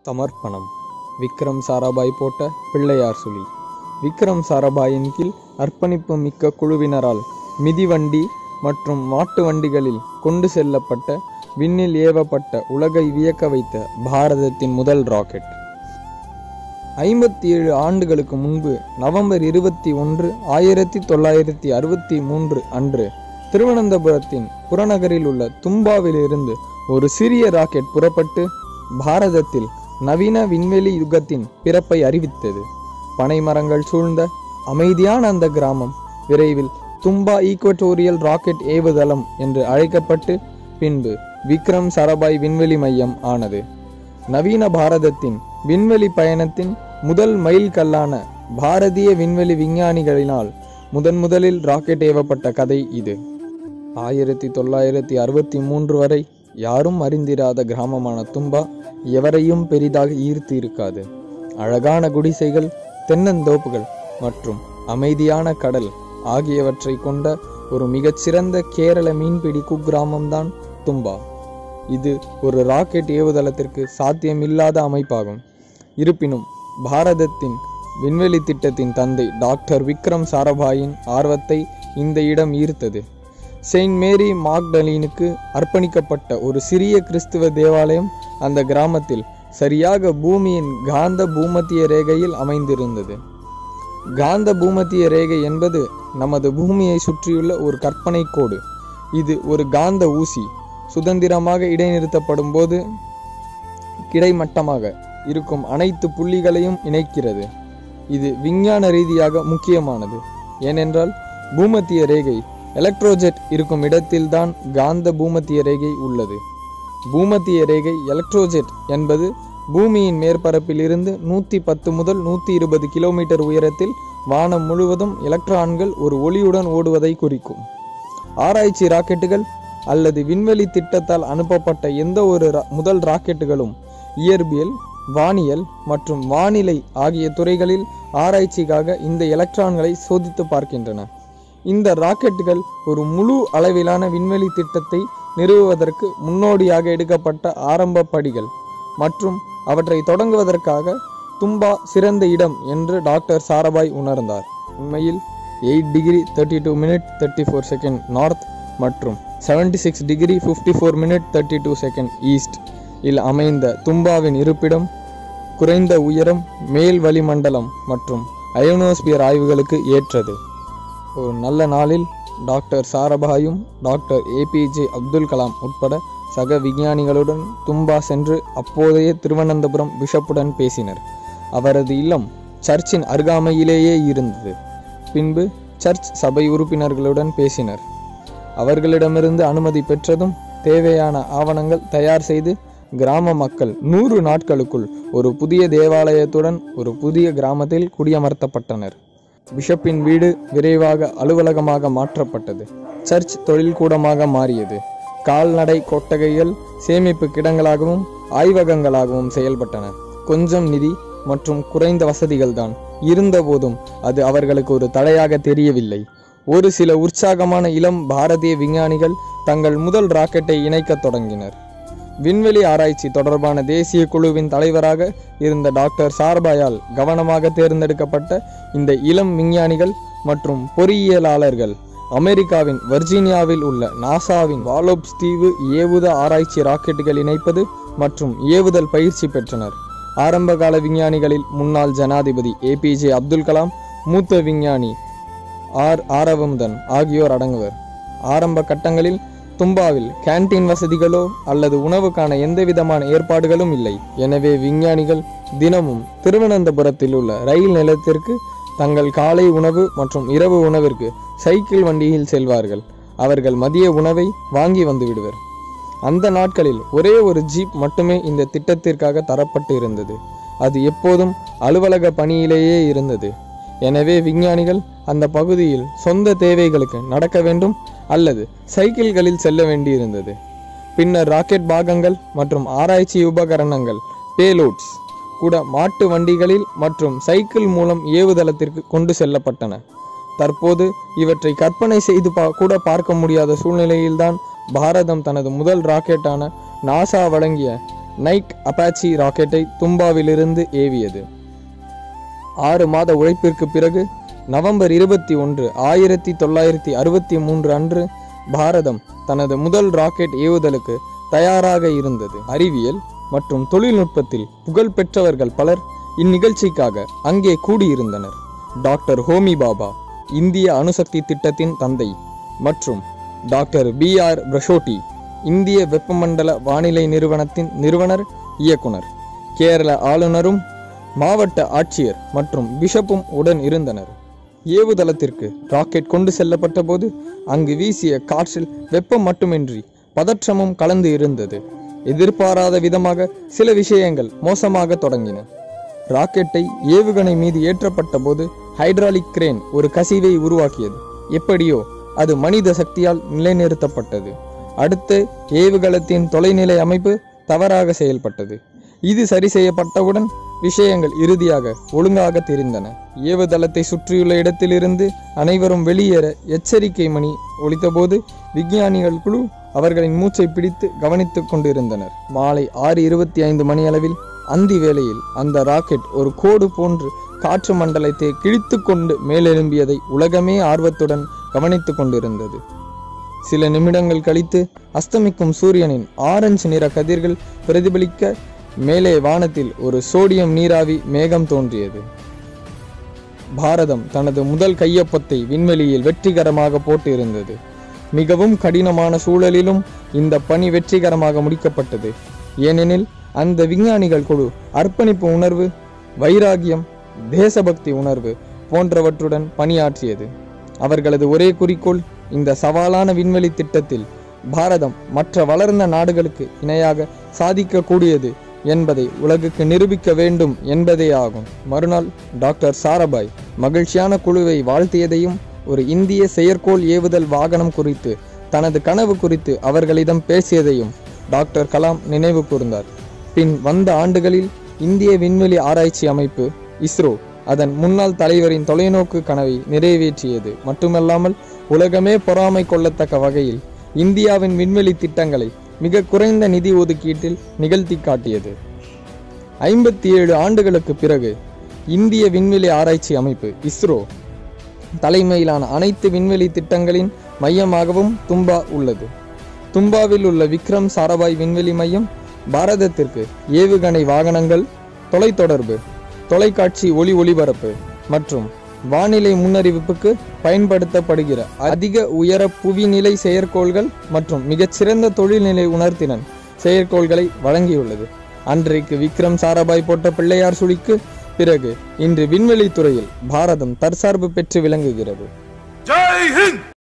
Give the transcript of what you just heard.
சமர்ப்பணம் விக்ரம் சாராபாய் போட்ட பிள்ளையார் சுழி விக்ரம் சாராபாயின் கீழ் அர்ப்பணிப்பு மிக்க குழுவினரால் மிதிவண்டி மற்றும் மாட்டு வண்டிகளில் கொண்டு செல்லப்பட்ட விண்ணில் ஏவப்பட்ட உலகை வியக்க வைத்த பாரதத்தின் முதல் ராக்கெட் ஐம்பத்தி ஏழு ஆண்டுகளுக்கு முன்பு நவம்பர் இருபத்தி ஒன்று ஆயிரத்தி தொள்ளாயிரத்தி அறுபத்தி மூன்று அன்று திருவனந்தபுரத்தின் புறநகரில் உள்ள தும்பாவிலிருந்து ஒரு சிறிய ராக்கெட் புறப்பட்டு பாரதத்தில் நவீன விண்வெளி யுகத்தின் பிறப்பை அறிவித்தது பனைமரங்கள் சூழ்ந்த அமைதியான அந்த கிராமம் விரைவில் தும்பா ஈக்வட்டோரியல் ராக்கெட் ஏவுதளம் என்று அழைக்கப்பட்டு பின்பு விக்ரம் சரபாய் விண்வெளி மையம் ஆனது நவீன பாரதத்தின் விண்வெளி பயணத்தின் முதல் மைல் கல்லான பாரதிய விண்வெளி விஞ்ஞானிகளினால் முதன் முதலில் ராக்கெட் ஏவப்பட்ட கதை இது ஆயிரத்தி தொள்ளாயிரத்தி அறுபத்தி மூன்று வரை யாரும் அறிந்திராத கிராமமான தும்பா எவரையும் பெரிதாக ஈர்த்து இருக்காது அழகான குடிசைகள் தென்னந்தோப்புகள் மற்றும் அமைதியான கடல் ஆகியவற்றை கொண்ட ஒரு மிகச்சிறந்த கேரள மீன்பிடி குக்கிராமம்தான் தும்பா இது ஒரு ராக்கெட் ஏவுதளத்திற்கு சாத்தியமில்லாத அமைப்பாகும் இருப்பினும் பாரதத்தின் விண்வெளி திட்டத்தின் தந்தை டாக்டர் விக்ரம் சாராபாயின் ஆர்வத்தை இந்த இடம் ஈர்த்தது செயின்ட் மேரி மாக்டலீனுக்கு அர்ப்பணிக்கப்பட்ட ஒரு சிறிய கிறிஸ்துவ தேவாலயம் அந்த கிராமத்தில் சரியாக பூமியின் காந்த பூமத்திய ரேகையில் அமைந்திருந்தது காந்த பூமத்திய ரேகை என்பது நமது பூமியை சுற்றியுள்ள ஒரு கற்பனை கோடு இது ஒரு காந்த ஊசி சுதந்திரமாக இடைநிறுத்தப்படும் போது கிடைமட்டமாக இருக்கும் அனைத்து புள்ளிகளையும் இணைக்கிறது இது விஞ்ஞான ரீதியாக முக்கியமானது ஏனென்றால் பூமத்திய ரேகை எலக்ட்ரோஜெட் இருக்கும் இடத்தில்தான் காந்த பூமத்திய ரேகை உள்ளது பூமத்திய ரேகை எலக்ட்ரோஜெட் என்பது பூமியின் மேற்பரப்பில் இருந்து நூற்றி பத்து முதல் நூற்றி இருபது கிலோமீட்டர் உயரத்தில் வானம் முழுவதும் எலக்ட்ரான்கள் ஒரு ஒளியுடன் ஓடுவதை குறிக்கும் ஆராய்ச்சி ராக்கெட்டுகள் அல்லது விண்வெளி திட்டத்தால் அனுப்பப்பட்ட எந்த ஒரு ரா- முதல் ராக்கெட்டுகளும் இயற்பியல் வானியல் மற்றும் வானிலை ஆகிய துறைகளில் ஆராய்ச்சிக்காக இந்த எலக்ட்ரான்களை சோதித்து பார்க்கின்றன இந்த ராக்கெட்டுகள் ஒரு முழு அளவிலான விண்வெளி திட்டத்தை நிறுவுவதற்கு முன்னோடியாக எடுக்கப்பட்ட ஆரம்ப படிகள் மற்றும் அவற்றை தொடங்குவதற்காக தும்பா சிறந்த இடம் என்று டாக்டர் சாராபாய் உணர்ந்தார் உண்மையில் eight degree thirty two minute thirty four second north மற்றும் seventy six degree fifty four minute thirty two second east இல் அமைந்த தும்பாவின் இருப்பிடம் குறைந்த உயரம் மேல் வளிமண்டலம் மற்றும் அயோனோஸ்பியர் ஆய்வுகளுக்கு ஏற்றது ஒரு நல்ல நாளில் டாக்டர் சாரபாயும் டாக்டர் ஏபிஜே அப்துல் கலாம் உட்பட சக விஞ்ஞானிகளுடன் தும்பா சென்று அப்போதைய திருவனந்தபுரம் பிஷப்புடன் பேசினர் அவரது இல்லம் சர்ச்சின் அருகாமையிலேயே இருந்தது பின்பு சர்ச் சபை உறுப்பினர்களுடன் பேசினர் அவர்களிடமிருந்து அனுமதி பெற்றதும் தேவையான ஆவணங்கள் தயார் செய்து கிராம மக்கள் நூறு நாட்களுக்குள் ஒரு புதிய தேவாலயத்துடன் ஒரு புதிய கிராமத்தில் குடியமர்த்தப்பட்டனர் பிஷப்பின் வீடு விரைவாக அலுவலகமாக மாற்றப்பட்டது சர்ச் தொழில்கூடமாக மாறியது கால்நடை கொட்டகைகள் சேமிப்பு கிடங்களாகவும் ஆய்வகங்களாகவும் செயல்பட்டன கொஞ்சம் நிதி மற்றும் குறைந்த வசதிகள்தான் இருந்தபோதும் அது அவர்களுக்கு ஒரு தடையாக தெரியவில்லை ஒரு சில உற்சாகமான இளம் பாரதிய விஞ்ஞானிகள் தங்கள் முதல் ராக்கெட்டை இணைக்கத் தொடங்கினர் விண்வெளி ஆராய்ச்சி தொடர்பான தேசிய குழுவின் தலைவராக இருந்த டாக்டர் சார்பாயால் கவனமாக தேர்ந்தெடுக்கப்பட்ட இந்த இளம் விஞ்ஞானிகள் மற்றும் பொறியியலாளர்கள் அமெரிக்காவின் வர்ஜீனியாவில் உள்ள நாசாவின் வாலோப்ஸ் தீவு ஏவுத ஆராய்ச்சி ராக்கெட்டுகள் இணைப்பது மற்றும் ஏவுதல் பயிற்சி பெற்றனர் ஆரம்பகால விஞ்ஞானிகளில் முன்னாள் ஜனாதிபதி ஏபிஜே அப்துல் கலாம் மூத்த விஞ்ஞானி ஆர் ஆரவமுதன் ஆகியோர் அடங்குவர் ஆரம்ப கட்டங்களில் தும்பாவில் கேண்டீன் வசதிகளோ அல்லது உணவுக்கான எந்தவிதமான ஏற்பாடுகளும் இல்லை எனவே விஞ்ஞானிகள் தினமும் திருவனந்தபுரத்தில் உள்ள ரயில் நிலையத்திற்கு தங்கள் காலை உணவு மற்றும் இரவு உணவிற்கு சைக்கிள் வண்டியில் செல்வார்கள் அவர்கள் மதிய உணவை வாங்கி வந்து விடுவர் அந்த நாட்களில் ஒரே ஒரு ஜீப் மட்டுமே இந்த திட்டத்திற்காக தரப்பட்டு இருந்தது அது எப்போதும் அலுவலக பணியிலேயே இருந்தது எனவே விஞ்ஞானிகள் அந்த பகுதியில் சொந்த தேவைகளுக்கு நடக்க வேண்டும் அல்லது சைக்கிள்களில் செல்ல வேண்டியிருந்தது பின்னர் ராக்கெட் பாகங்கள் மற்றும் ஆராய்ச்சி உபகரணங்கள் பேலோட்ஸ் கூட மாட்டு வண்டிகளில் மற்றும் சைக்கிள் மூலம் ஏவுதளத்திற்கு கொண்டு செல்லப்பட்டன தற்போது இவற்றை கற்பனை செய்து பா கூட பார்க்க முடியாத சூழ்நிலையில்தான் பாரதம் தனது முதல் ராக்கெட்டான நாசா வழங்கிய நைக் அபாச்சி ராக்கெட்டை தும்பாவிலிருந்து ஏவியது ஆறு மாத உழைப்பிற்கு பிறகு நவம்பர் இருபத்தி ஒன்று ஆயிரத்தி தொள்ளாயிரத்தி அறுபத்தி மூன்று அன்று பாரதம் தனது முதல் ராக்கெட் ஏவுதலுக்கு தயாராக இருந்தது அறிவியல் மற்றும் தொழில்நுட்பத்தில் புகழ் பெற்றவர்கள் பலர் இந்நிகழ்ச்சிக்காக அங்கே கூடியிருந்தனர் டாக்டர் ஹோமி பாபா இந்திய அணுசக்தி திட்டத்தின் தந்தை மற்றும் டாக்டர் பி ஆர் பிரஷோட்டி இந்திய வெப்பமண்டல வானிலை நிறுவனத்தின் நிறுவனர் இயக்குனர் கேரள ஆளுநரும் மாவட்ட ஆட்சியர் மற்றும் பிஷப்பும் உடன் இருந்தனர் ஏவுதளத்திற்கு ராக்கெட் கொண்டு செல்லப்பட்ட போது அங்கு வீசிய காற்றில் வெப்பம் மட்டுமின்றி பதற்றமும் கலந்து இருந்தது எதிர்பாராத விதமாக சில விஷயங்கள் மோசமாக தொடங்கின ராக்கெட்டை ஏவுகணை மீது ஏற்றப்பட்ட போது ஹைட்ராலிக் கிரேன் ஒரு கசிவை உருவாக்கியது எப்படியோ அது மனித சக்தியால் நிலைநிறுத்தப்பட்டது அடுத்து ஏவுகலத்தின் தொலைநிலை அமைப்பு தவறாக செயல்பட்டது இது சரி செய்யப்பட்டவுடன் விஷயங்கள் இறுதியாக ஒழுங்காக தெரிந்தன ஏவுதளத்தை சுற்றியுள்ள இடத்திலிருந்து அனைவரும் வெளியேற எச்சரிக்கை மணி ஒலித்தபோது விஞ்ஞானிகள் குழு அவர்களின் மூச்சை பிடித்து கவனித்துக் கொண்டிருந்தனர் மாலை ஆறு இருபத்தி ஐந்து மணி அளவில் அந்தி வேளையில் அந்த ராக்கெட் ஒரு கோடு போன்று காற்று மண்டலத்தை கிழித்து கொண்டு மேலெழும்பியதை உலகமே ஆர்வத்துடன் கவனித்துக் கொண்டிருந்தது சில நிமிடங்கள் கழித்து அஸ்தமிக்கும் சூரியனின் ஆரஞ்சு நிற கதிர்கள் பிரதிபலிக்க மேலே வானத்தில் ஒரு சோடியம் நீராவி மேகம் தோன்றியது பாரதம் தனது முதல் கையொப்பத்தை விண்வெளியில் வெற்றிகரமாக போட்டு இருந்தது மிகவும் கடினமான சூழலிலும் இந்த பணி வெற்றிகரமாக முடிக்கப்பட்டது ஏனெனில் அந்த விஞ்ஞானிகள் குழு அர்ப்பணிப்பு உணர்வு வைராகியம் தேசபக்தி உணர்வு போன்றவற்றுடன் பணியாற்றியது அவர்களது ஒரே குறிக்கோள் இந்த சவாலான விண்வெளி திட்டத்தில் பாரதம் மற்ற வளர்ந்த நாடுகளுக்கு இணையாக சாதிக்கக்கூடியது என்பதை உலகுக்கு நிரூபிக்க வேண்டும் என்பதே ஆகும் மறுநாள் டாக்டர் சாராபாய் மகிழ்ச்சியான குழுவை வாழ்த்தியதையும் ஒரு இந்திய செயற்கோள் ஏவுதல் வாகனம் குறித்து தனது கனவு குறித்து அவர்களிடம் பேசியதையும் டாக்டர் கலாம் நினைவு கூர்ந்தார் பின் வந்த ஆண்டுகளில் இந்திய விண்வெளி ஆராய்ச்சி அமைப்பு இஸ்ரோ அதன் முன்னாள் தலைவரின் தொலைநோக்கு கனவை நிறைவேற்றியது மட்டுமல்லாமல் உலகமே பொறாமை கொள்ளத்தக்க வகையில் இந்தியாவின் விண்வெளி திட்டங்களை மிக குறைந்த நிதி ஒதுக்கீட்டில் நிகழ்த்தி காட்டியது ஐம்பத்தி ஏழு ஆண்டுகளுக்கு பிறகு இந்திய விண்வெளி ஆராய்ச்சி அமைப்பு இஸ்ரோ தலைமையிலான அனைத்து விண்வெளி திட்டங்களின் மையமாகவும் தும்பா உள்ளது தும்பாவில் உள்ள விக்ரம் சாராபாய் விண்வெளி மையம் பாரதத்திற்கு ஏவுகணை வாகனங்கள் தொலைத்தொடர்பு தொலைக்காட்சி ஒளி ஒளிபரப்பு மற்றும் வானிலை முன்னறிவிப்புக்கு பயன்படுத்தப்படுகிற அதிக உயர புவிநிலை செயற்கோள்கள் மற்றும் மிகச்சிறந்த தொழில்நிலை உணர்திறன் செயற்கோள்களை வழங்கியுள்ளது அன்றைக்கு விக்ரம் சாராபாய் போட்ட பிள்ளையார் சுழிக்கு பிறகு இன்று விண்வெளி துறையில் பாரதம் தற்சார்பு பெற்று விளங்குகிறது ஜெய் ஹிந்த்